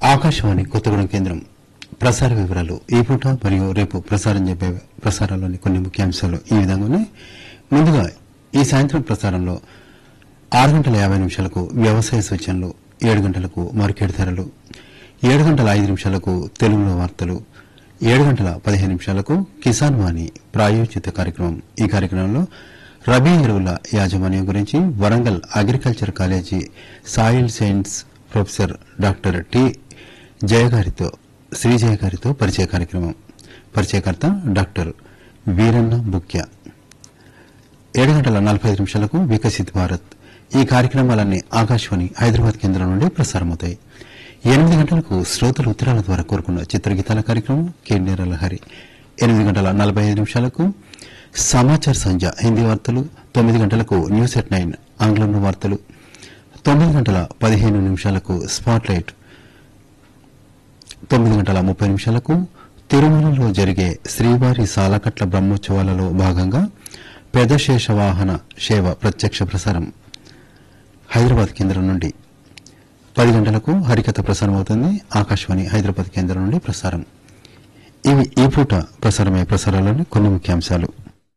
ఆకాశవాణి కొత్తగూడెం కేంద్రం ప్రసార వివరాలు ఈ పూట మరియు రేపు ప్రసారం చెప్పే ప్రసారాల్లోని కొన్ని ముఖ్యాంశాలు ఈ విధంగా ఉన్నాయి ముందుగా ఈ సాయంత్రం ప్రసారంలో ఆరు గంటల యాభై నిమిషాలకు వ్యవసాయ సూచనలు ఏడు గంటలకు మార్కెట్ ధరలు ఏడు గంటల ఐదు నిమిషాలకు తెలుగులో వార్తలు ఏడు గంటల పదిహేను నిమిషాలకు కిసాన్ వాణి ప్రాయోజిత కార్యక్రమం ఈ కార్యక్రమంలో రబీ ఎరువుల యాజమాన్యం గురించి Warangal agriculture college soil science professor doctor T జయగారితో శ్రీజయ గారితో పరిచయ కార్యక్రమం పరిచయకర్త డాక్టర్ వీరన్న బుక్య ఏడు గంటల నలభై ఐదు నిమిషాలకు వికసిత్ భారత్ ఈ కార్యక్రమాలన్నీ ఆకాశవాణి హైదరాబాద్ కేంద్రం నుండి ప్రసారమవుతాయి ఎనిమిది గంటలకు శ్రోతలు ఉత్తరాల ద్వారా కోరుకున్న చిత్రగీతాల కార్యక్రమం కేంద్ర హరి ఎనిమిది గంటల నలభై ఐదు నిమిషాలకు సమాచార్ సంధ్య హిందీ వార్తలు తొమ్మిది గంటలకు న్యూస్ ఎట్ నైన్ ఆంగ్లంలో వార్తలు తొమ్మిది గంటల పదిహేను నిమిషాలకు స్పాట్ లైట్ తొమ్మిది గంటల ముప్పై నిమిషాలకు తిరుమలలో జరిగే శ్రీవారి సాలకట్ల బ్రహ్మోత్సవాలలో భాగంగా పెదశేష వాహన సేవ ప్రత్యక్ష ప్రసారం హైదరాబాద్ కేంద్రం నుండి పది గంటలకు హరికథ ప్రసారం అవుతుంది ఆకాశవాణి హైదరాబాద్ కేంద్రం నుండి ప్రసారం ఇవి ఈ పూట ప్రసారమయ్యే ప్రసారాల్లోని కొన్ని ముఖ్యాంశాలు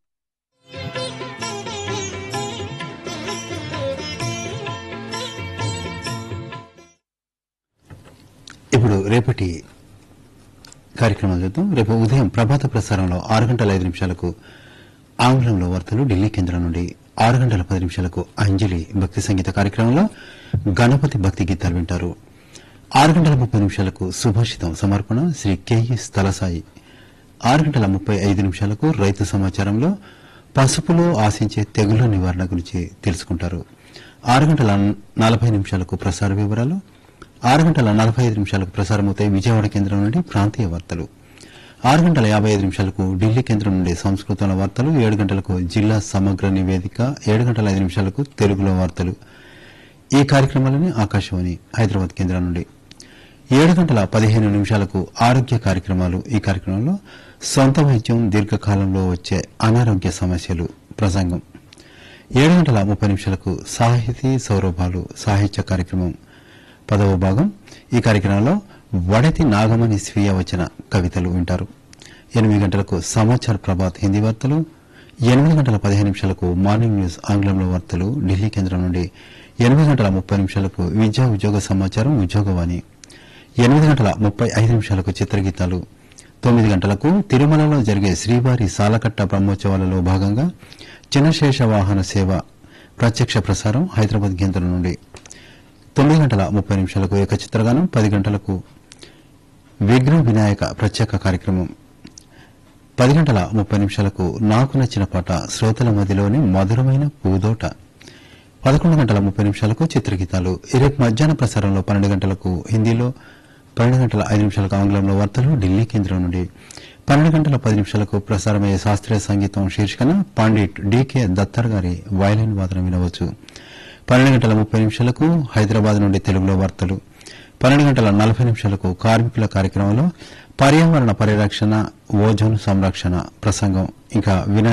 ఇప్పుడు రేపటి కార్యక్రమాలు చూద్దాం రేపు ఉదయం ప్రభాత ప్రసారంలో ఆరు గంటల ఐదు నిమిషాలకు ఆంగ్లంలో వార్తలు ఢిల్లీ కేంద్రం నుండి ఆరు గంటల పది నిమిషాలకు అంజలి భక్తి సంగీత కార్యక్రమంలో గణపతి భక్తి గీతాలు వింటారు ఆరు గంటల ముప్పై నిమిషాలకు సుభాషితం సమర్పణ శ్రీ కెఎస్ తలసాయి ఆరు గంటల ముప్పై ఐదు నిమిషాలకు రైతు సమాచారంలో పసుపులో ఆశించే తెగుళ్ల నివారణ గురించి తెలుసుకుంటారు ఆరు గంటల నలభై నిమిషాలకు ప్రసార వివరాలు ఆరు గంటల నలభై ఐదు నిమిషాలకు ప్రసారమవుతాయి విజయవాడ కేంద్రం నుండి ప్రాంతీయ వార్తలు ఆరు గంటల యాభై ఐదు నిమిషాలకు ఢిల్లీ కేంద్రం నుండి సంస్కృతంలో వార్తలు ఏడు గంటలకు జిల్లా సమగ్ర నివేదిక ఏడు గంటల ఐదు నిమిషాలకు తెలుగులో వార్తలు ఈ కార్యక్రమాలని ఆకాశవాణి హైదరాబాద్ కేంద్రం నుండి ఏడు గంటల పదిహేను నిమిషాలకు ఆరోగ్య కార్యక్రమాలు ఈ కార్యక్రమంలో సొంత వైద్యం దీర్ఘకాలంలో వచ్చే అనారోగ్య సమస్యలు ప్రసంగం ఏడు గంటల ముప్పై నిమిషాలకు సాహితీ సౌరభాలు సాహిత్య కార్యక్రమం పదవ భాగం ఈ కార్యక్రమంలో వడతి నాగమణి స్వీయ వచన కవితలు వింటారు ఎనిమిది గంటలకు సమాచార ప్రభాత్ హిందీ వార్తలు ఎనిమిది గంటల పదిహేను నిమిషాలకు మార్నింగ్ న్యూస్ ఆంగ్లంలో వార్తలు ఢిల్లీ కేంద్రం నుండి ఎనిమిది గంటల ముప్పై నిమిషాలకు విద్యా ఉద్యోగ సమాచారం ఉద్యోగవాణి ఎనిమిది గంటల ముప్పై ఐదు నిమిషాలకు చిత్రగీతాలు తొమ్మిది గంటలకు తిరుమలలో జరిగే శ్రీవారి సాలకట్ట బ్రహ్మోత్సవాలలో భాగంగా చిన్నశేష వాహన సేవ ప్రత్యక్ష ప్రసారం హైదరాబాద్ కేంద్రం నుండి తొమ్మిది గంటల ముప్పై నిమిషాలకు ఏక చిత్రగానం పది గంటలకు విఘ్న వినాయక ప్రత్యేక కార్యక్రమం పది గంటల ముప్పై నిమిషాలకు నాకు నచ్చిన పాట శ్రోతల మధ్యలోని మధురమైన పూదోట పదకొండు గంటల ముప్పై నిమిషాలకు చిత్రగీతాలు రేపు మధ్యాహ్న ప్రసారంలో పన్నెండు గంటలకు హిందీలో పన్నెండు గంటల ఐదు నిమిషాలకు ఆంగ్లంలో వార్తలు ఢిల్లీ కేంద్రం నుండి పన్నెండు గంటల పది నిమిషాలకు ప్రసారమయ్యే శాస్త్రీయ సంగీతం శీర్షికన పండిట్ డికే దత్తర్ గారి వయలిన్ వాదన వినవచ్చు పన్నెండు గంటల ముప్పై నిమిషాలకు హైదరాబాద్ నుండి తెలుగులో వార్తలు పన్నెండు గంటల నలభై నిమిషాలకు కార్మికుల కార్యక్రమంలో పర్యావరణ పరిరక్షణ ఓజోన్ సంరక్షణ ప్రసంగం ఇంకా వినాయక